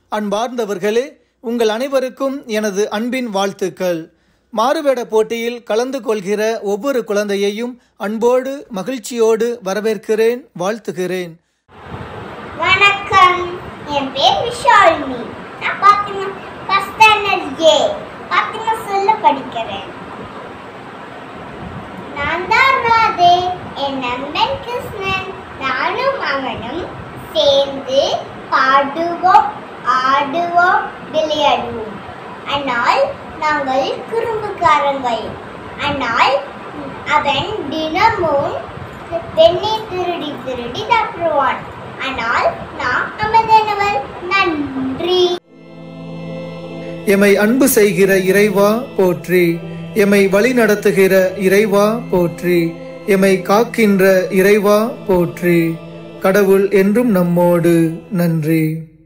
அன்பார்ந்தவர்களே உங்கள் அனைவருக்கும் எனது அன்பின் வாழ்த்துக்கள் மாறுவேட போட்டியில் கலந்து கொள்கிற ஒவ்வொரு குழந்தையையும் அன்போடு மகிழ்ச்சியோடு வரவேற்கிறேன் வாழ்த்துகிறேன் வணக்கம் என் பேர் விஷாலினி நான் Fathima first standard A Fathima சொல்ல படிக்கிறேன் நான் தான் ராதே என் நண்பன் கிருஷ்ணன் நானும் அவனும் சேர்ந்து பாடுவோம் ஆடுவோம் விளையாடுவோம் ஆனால் நாங்கள் குறும்புக்காரங்கள் ஆனால் அவன் தினமும் பெண்ணை திருடி திருடி சாப்பிடுவான் ஆனால் நான் அமைதியானவள் நன்றி எமை அன்பு செய்கிற இறைவா போற்றி எமை வழி நடத்துகிற இறைவா போற்றி எமை காக்கின்ற இறைவா போற்றி கடவுள் என்றும் நம்மோடு நன்றி